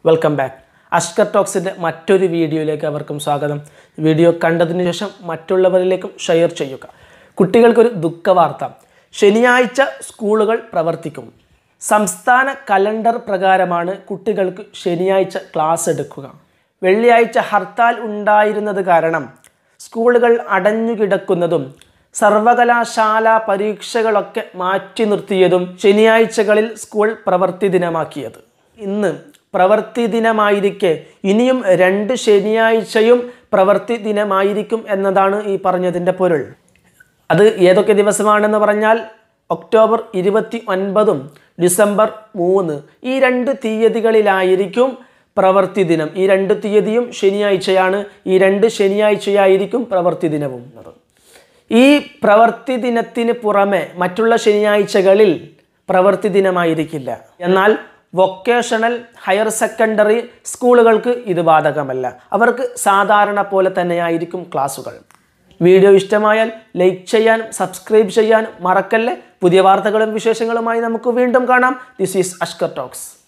welcome back Ashkar ടോക്സിൻ്റെ മറ്റൊരു വീഡിയോയിലേക്ക് അവർക്കും സ്വാഗതം വീഡിയോ കണ്ടതിന് ശേഷം മറ്റുള്ളവരിലേക്കും ഷെയർ ചെയ്യുക കുട്ടികൾക്കൊരു ദുഃഖവാർത്ത ശനിയാഴ്ച സ്കൂളുകൾ പ്രവർത്തിക്കും സംസ്ഥാന കലണ്ടർ പ്രകാരമാണ് കുട്ടികൾക്ക് ശനിയാഴ്ച ക്ലാസ് എടുക്കുക വെള്ളിയാഴ്ച ഹർത്താൽ ഉണ്ടായിരുന്നത് കാരണം സ്കൂളുകൾ അടഞ്ഞുകിടക്കുന്നതും സർവകലാശാല പരീക്ഷകളൊക്കെ മാറ്റി നിർത്തിയതും ശനിയാഴ്ചകളിൽ സ്കൂൾ പ്രവൃത്തി ദിനമാക്കിയത് ഇന്ന് പ്രവൃത്തി ദിനമായിരിക്കെ ഇനിയും രണ്ട് ശനിയാഴ്ചയും പ്രവൃത്തി ദിനമായിരിക്കും എന്നതാണ് ഈ പറഞ്ഞതിൻ്റെ പൊരുൾ അത് ഏതൊക്കെ ദിവസമാണെന്ന് പറഞ്ഞാൽ ഒക്ടോബർ ഇരുപത്തി ഒൻപതും ഡിസംബർ മൂന്ന് ഈ രണ്ട് തീയതികളിലായിരിക്കും പ്രവൃത്തി ദിനം ഈ രണ്ട് തീയതിയും ശനിയാഴ്ചയാണ് ഈ രണ്ട് ശനിയാഴ്ചയായിരിക്കും പ്രവൃത്തി ദിനവും ഈ പ്രവൃത്തി ദിനത്തിന് പുറമെ മറ്റുള്ള ശനിയാഴ്ചകളിൽ പ്രവൃത്തി ദിനമായിരിക്കില്ല എന്നാൽ വൊക്കേഷണൽ ഹയർ സെക്കൻഡറി സ്കൂളുകൾക്ക് ഇത് ബാധകമല്ല അവർക്ക് സാധാരണ പോലെ തന്നെയായിരിക്കും ക്ലാസുകൾ വീഡിയോ ഇഷ്ടമായാൽ ലൈക്ക് ചെയ്യാനും സബ്സ്ക്രൈബ് ചെയ്യാനും മറക്കല്ലേ പുതിയ വാർത്തകളും വിശേഷങ്ങളുമായി നമുക്ക് വീണ്ടും കാണാം ദിസ് ഈസ് അഷ്കർ ടോക്സ്